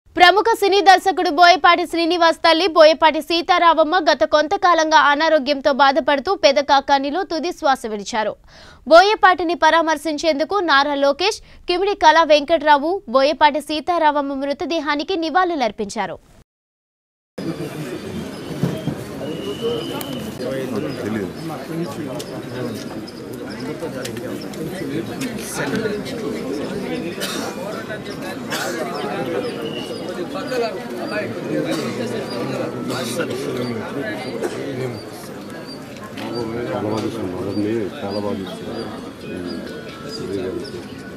ప్రముఖ సినీ దర్శకుడు బోయపాటి శ్రీనివాస్ తల్లి బోయపాటి సీతారామమ్మ గత కొంతకాలంగా అనారోగ్యంతో బాధపడుతూ పెదకాకానిలో తుది శ్వాస విడిచారు బోయపాటిని పరామర్శించేందుకు నారా లోకేష్ కిమిడి కళా వెంకట్రావు బోయపాటి సీతారామమ్మ మృతదేహానికి నివాళులర్పించారు తెలియదు చాలా బాగా ఇస్తుంది మొదటిని చాలా బాగా ఇస్తుంది